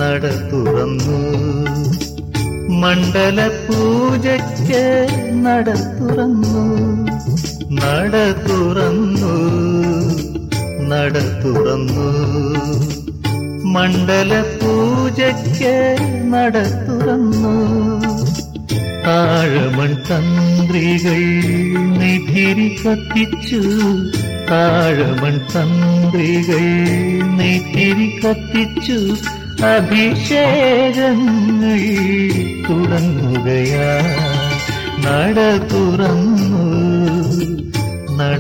നട തുറന്നു മണ്ഡല പൂജയ്ക്ക് നട തുറന്നു നട തുറന്നു നട തുറന്നു മണ്ഡല പൂജയ്ക്ക് നട തുറന്നു താഴമൺ തന്ത്രികൾ നെയ്തിരി കത്തിച്ചു താഴമൺ തന്ത്രികൾ നെയ്തിരി കത്തിച്ചു അഭിഷേകങ്ങൾ തുടങ്ങുകയാ നട തുറന്നു നട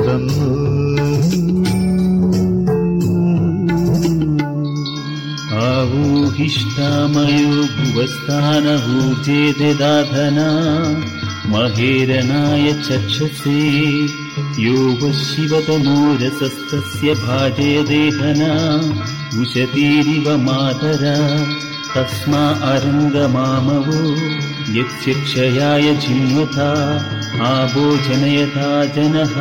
തുറന്നു आहूहिष्ठामयो भुवस्थानभूजेदाधना महेरनाय चक्षसे यो वः शिवतमोरसस्तस्य भाजे देहना उशतीरिव मातरा तस्मा अरङ्गमामवो यच्छक्षयाय जिन्वता आभोजनयता जनः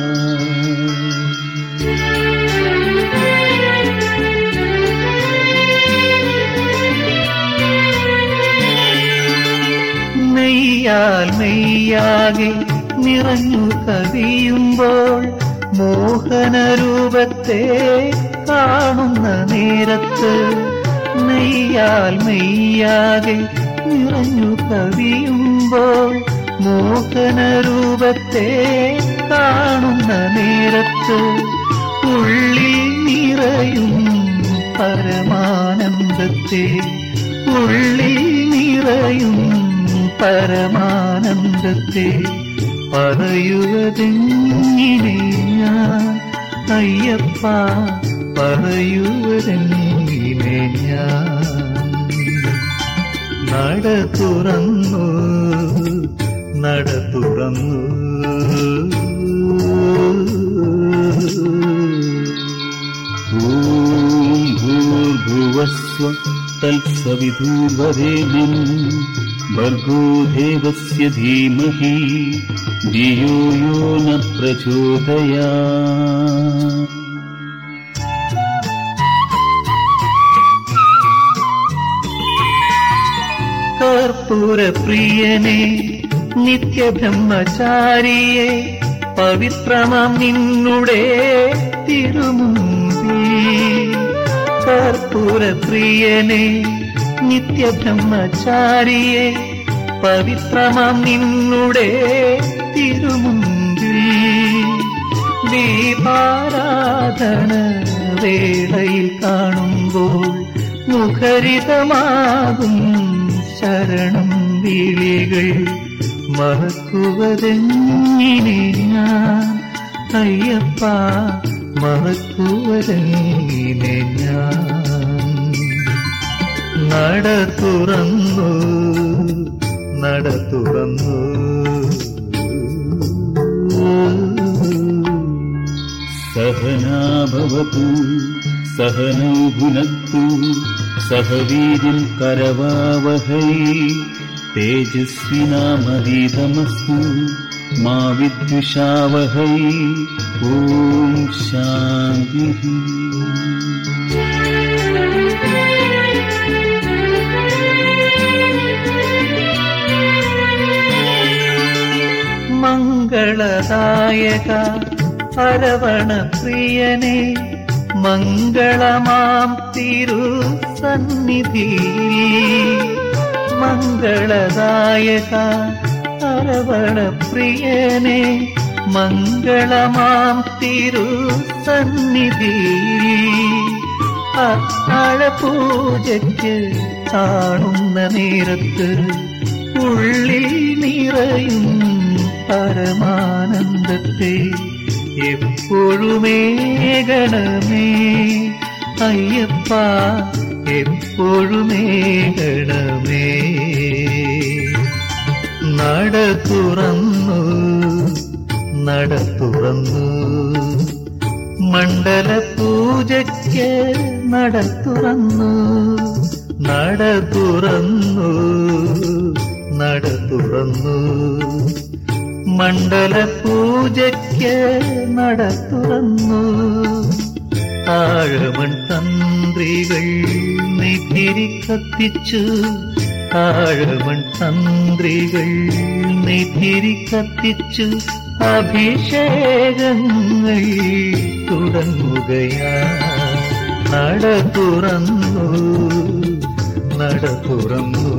നെയ്യാൽ നെയ്യാകെ നിറഞ്ഞു കവിയുമ്പോൾ മോഹനരൂപത്തെ കാണുന്ന നേരത്ത് നെയ്യാൽ മെയ്യാകെ നിറഞ്ഞു കവിയുമ്പോൾ മോഹനരൂപത്തെ കാണുന്ന നേരത്ത് ഉള്ളിൽ നിറയും പരമാനന്ദത്തെ ഉള്ളിൽ നിറയും പരമാനന്ദത്തെ പറയുവതെങ്ങിനെ ഞാൻ അയ്യപ്പ പറയുവതെങ്ങിനെ ഞാൻ നട തുറന്നു നട തുറന്നു ॐ भूर्भुवस्व तत्सविधूर्वरेण्यम् भर्गो देवस्य धीमहि धियो यो न प्रचोदया കർപ്പൂരപ്രിയനെ നിത്യബ്രഹ്മചാരിയെ പവിത്രമാം നിന്നുടെ തിരുമുമ്പിൽ കർപ്പൂരപ്രിയനെ നിത്യബ്രഹ്മചാരിയെ പവിത്രമാം നിന്നുടെ തിരുമുമ്പിൽ ദീപാരാധന വേളയിൽ കാണുമ്പോൾ മുഖരിതമാകും ശരണം വിളികൾ മറക്കുവതെങ്ങിനെ ഞാൻ അയ്യപ്പ മറക്കുവതെങ്ങിനെ ഞാൻ നട തുറന്നു നട തുറന്നു सहना भवतु सहनौ भुनक्तु सह वीर्यम् करवावहै तेजस्विनामरीतमस्तु मा विद्विषावहै ॐ शान्तिः മംഗളദായക അരവണ പ്രിയനെ മംഗളമാം തിരു സന്നിധി മംഗളദായക അരവണ പ്രിയനെ മംഗളമാം തിരു സന്നിധി അത്താഴ പൂജയ്ക്ക് കാണുന്ന നേരത്ത് ഉള്ളിൽ നിറയും പരമാനന്ദത്തെ എപ്പോഴുമേകണമേ അയ്യപ്പ എപ്പോഴുമേകണമേ നട തുറന്നു നട തുറന്നു മണ്ഡല പൂജയ്ക്ക് നട തുറന്നു നട തുറന്നു നട തുറന്നു മണ്ഡല പൂജയ്ക്ക് നട തുറന്നു ആഴമൺ തന്ത്രികൾ നെതിരി കത്തിച്ചു ആഴമൺ തന്ത്രികൾ നെതിരി കത്തിച്ചു അഭിഷേകങ്ങൾ തുടങ്ങുകയാ നട തുറന്നു നട തുറന്നു